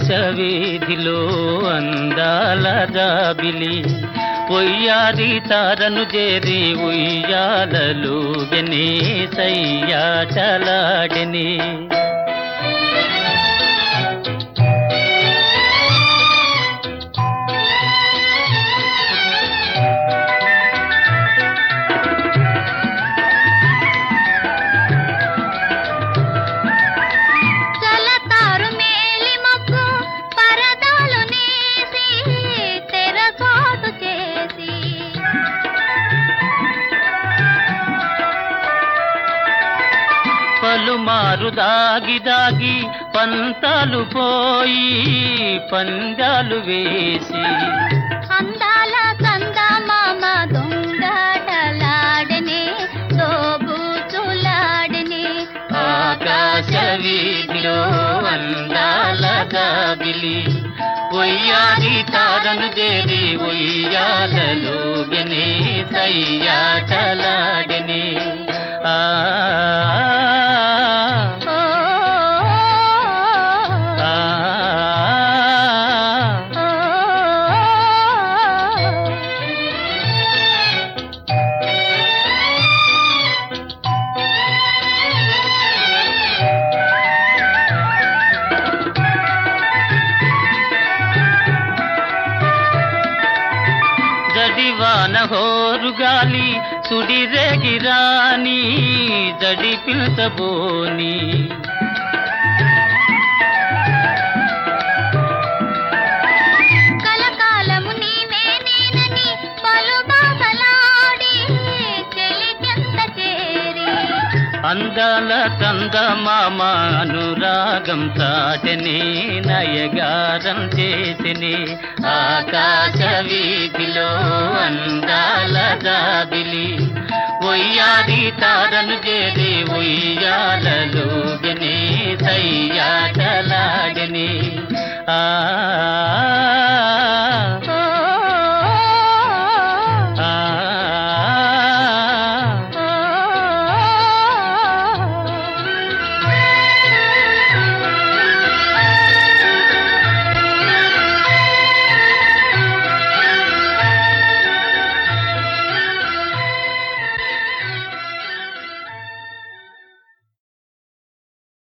ఆకాశ వీధిలో అందాల జాబిలి పొయ్యాది తారను చేరి ఉయ్యాలలు గనే సయ్యా చలాడని చలతారు మేలి మబ్బు పరదాలు నేసి తెరచాటు చేసి పలుమారు దాగి దాగి పంతాలు పోయి పందాలు వేసి అందాల చందమామ దొంగటలాడనే దోబూచులాడనే ఆకాశ వీధిలో అందాల జాబిలి ఒయ్యాది తారను చేరి ఒయ్యాలలో గనే సయ్యాటలాడని ఆ ఓ, ఆ, ఓ, జడివాన హోరు గాలి సుడిరేగిరాని జడి పిల్చబోని కలకాలము నీవే నేనని పలు బాధలాడి చెలికెంత చేరి అందాల చందమామ అనురాగం చాటని నయగారం చేసిని ఆకాశ వీధిలో అందాల జాబిలి ఒయ్యాది తారను చేరి ఉయ్యాలలో గని సయ్యాటలాగని ఆ